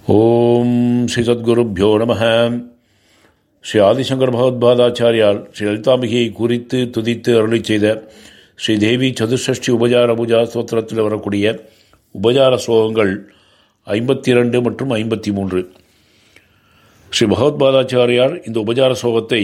ஓம் ஸ்ரீ சத்குருப்யோ நம ஸ்ரீ ஆதிசங்கர் பகவத்பாதாச்சாரியால் ஸ்ரீ லலிதாம்பிகையை குறித்து துதித்து அருளி செய்த ஸ்ரீ தேவி சதுஷ்டி உபஜார பூஜா ஸ்தோத்திரத்தில் வரக்கூடிய உபஜார ஸ்லோகங்கள் ஐம்பத்தி இரண்டு மற்றும் ஐம்பத்தி மூன்று ஸ்ரீ பகவத்பாதாச்சாரியார் இந்த உபஜார ஸ்லோகத்தை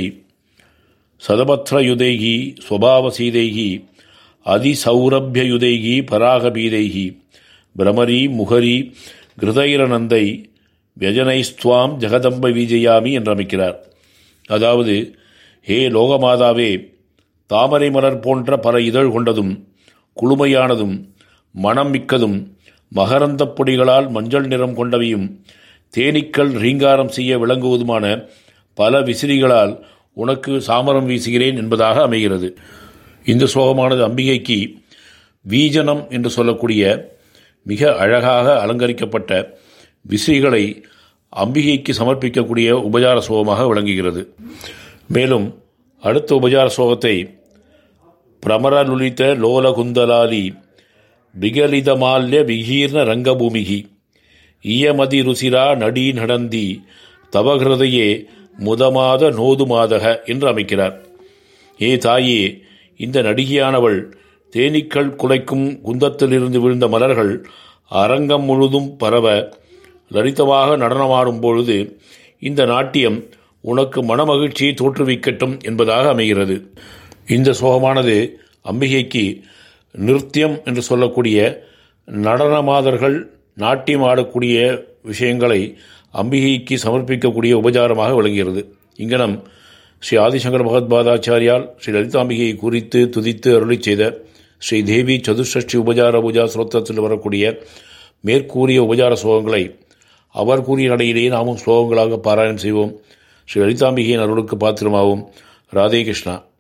சதபத்ரயுதைகி ஸ்வபாவசீதைகி அதிசௌரபியயுதைகி பராகபீதைகி பிரமரி முகரி கிருதைரநந்தை வியஜனைஸ்துவாம் ஜெகதம்ப விஜயாமி என்று அமைக்கிறார் அதாவது ஹே லோகமாதாவே தாமரை மலர் போன்ற பல இதழ் கொண்டதும் குளுமையானதும் மனம் மிக்கதும் மகரந்தப் பொடிகளால் மஞ்சள் நிறம் கொண்டவையும் தேனீக்கள் ரீங்காரம் செய்ய விளங்குவதுமான பல விசிறிகளால் உனக்கு சாமரம் வீசுகிறேன் என்பதாக அமைகிறது இந்த சோகமானது அம்பிகைக்கு வீஜனம் என்று சொல்லக்கூடிய மிக அழகாக அலங்கரிக்கப்பட்ட விசிறிகளை அம்பிகைக்கு சமர்ப்பிக்கக்கூடிய உபஜார சோகமாக விளங்குகிறது மேலும் அடுத்த உபஜார சோகத்தை பிரமரலுலித்த லோலகுந்தலாலி விகலிதமால்ய விகீர்ண ரங்கபூமிகி ஈயமதி ருசிரா நடி நடந்தி தவகிருதையே முதமாத நோதுமாதக என்று அமைக்கிறார் ஏ தாயே இந்த நடிகையானவள் தேனீக்கள் குலைக்கும் குந்தத்திலிருந்து விழுந்த மலர்கள் அரங்கம் முழுதும் பரவ லலிதமாக நடனமாடும் பொழுது இந்த நாட்டியம் உனக்கு மனமகிழ்ச்சியை தோற்றுவிக்கட்டும் என்பதாக அமைகிறது இந்த சோகமானது அம்பிகைக்கு நிருத்தியம் என்று சொல்லக்கூடிய நடனமாதர்கள் நாட்டியம் ஆடக்கூடிய விஷயங்களை அம்பிகைக்கு சமர்ப்பிக்கக்கூடிய உபச்சாரமாக விளங்குகிறது இங்கனம் ஸ்ரீ ஆதிசங்கர் பகவத்பாதாச்சாரியால் ஸ்ரீ லலிதாம்பிகையை குறித்து துதித்து அருளி செய்த ஸ்ரீ தேவி சதுஷ்டி உபஜார பூஜா ஸ்ரோத்திரத்தில் வரக்கூடிய மேற்கூறிய உபஜார ஸ்லோகங்களை அவர் கூறிய நடையிலேயே நாமும் ஸ்லோகங்களாக பாராயணம் செய்வோம் ஸ்ரீ லலிதாம்பிகையின் அருளுக்கு பாத்திரமாவும் ராதே கிருஷ்ணா